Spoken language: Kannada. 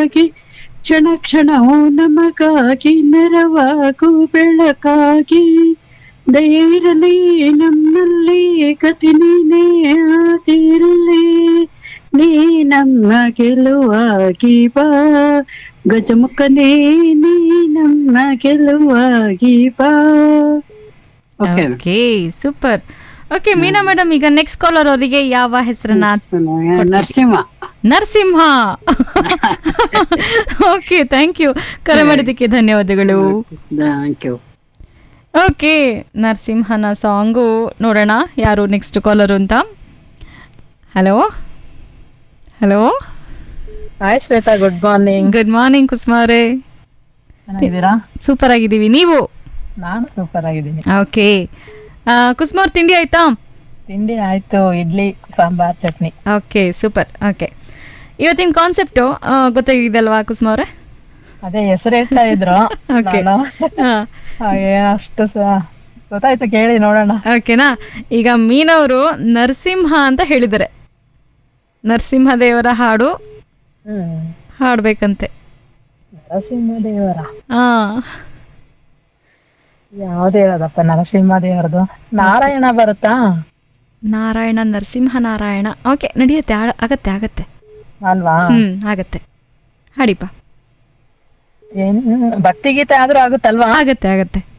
ನೆರವಾಗಿ ಕ್ಷಣ ಕ್ಷಣವೂ ನಮಗಾಗಿ ನೆರವಾಗು ಬೆಳಕಾಗಿ ದಯಿರಲಿ ನಮ್ಮಲ್ಲಿ ಗತಿ ನೀನೇ ಆದಿರಲಿ ನೀ ನಮ್ಮ ಗೆಲುವಾಗಿ ಬಾ ಗಜಮುಖನೇ ನೀ ನಮ್ಮ ಗೆಲುವಾಗಿ ಬಾ okay okay super okay Meena madam ಈಗ ನೆಕ್ಸ್ಟ್ ಕಾಲರ್ ಅವರಿಗೆ ಯಾವ ಹೆಸರನ್ನ Narasimha Narasimha okay thank you ಕರೆ ಮಾಡಿದ್ದಕ್ಕೆ ಧನ್ಯವಾದಗಳು ಥ್ಯಾಂಕ್ ಯು ಓಕೆ ನರಸಿಂಹನ ಸಾಂಗು ನೋಡೋಣ ಯಾರು ನೆಕ್ಸ್ಟ್ ಕಾಲರು ಅಂತ hello hello hi Shweta good morning good morning Kusuma ಅವರೇ ಚೆನ್ನಾಗಿದ್ದೀರಾ ಸೂಪರ್ ಆಗಿದ್ದೀವಿ ನೀವು ನಾನು ಸೂಪರ್ ಆಗಿದ್ದೀನಿ ಓಕೆ ಕುಸುಮ ಅವ್ರ ತಿಂಡಿ ಆಯ್ತಾ ತಿಂಡಿ ಆಯ್ತು idli sambar chutney okay super okay ಇವತ್ತಿನ ಕಾನ್ಸೆಪ್ಟು ಗೊತ್ತಾಗಿದಲ್ವಾ ಕುಸುಮ ಅವರೇ ಅದೇ ಹೆಸರು ಹೇಳ್ತಾ ಇದ್ರು ಓಕೆ ನಾನು ಹಾಂ ಹಾಗೆ ಅಷ್ಟು ಸ- ಗೊತ್ತಾಯ್ತು ಕೇಳಿ ನೋಡೋಣ ಓಕೆನಾ ಈಗ ಮೀನವರು ನರಸಿಂಹ ಅಂತ ಹೇಳಿದ್ದಾರೆ ನರಸಿಂಹದೇವರ ಹಾಡು ಹ್ಮ್ ಹಾಡ್ಬೇಕಂತೆ ನರಸಿಂಹ ದೇವರ ಹಾಂ ಯಾವ್ದು ಹೇಳೋದಪ್ಪ ನರಸಿಂಹ ದೇವರದು ನಾರಾಯಣ ಬರುತ್ತಾ ನಾರಾಯಣ ನರಸಿಂಹ ನಾರಾಯಣ ಓಕೆ ನಡೆಯುತ್ತೆ ಆ- ಆಗತ್ತೆ ಆಗತ್ತೆ ಅಲ್ವಾ ಹ್ಞೂ ಆಗತ್ತೆ ಹಾಡಿಪ್ಪ ಏನ್ ಭಕ್ತಿಗೀತೆ ಆದ್ರೂ ಆಗುತ್ತಲ್ವಾ ಆಗತ್ತೆ ಆಗತ್ತೆ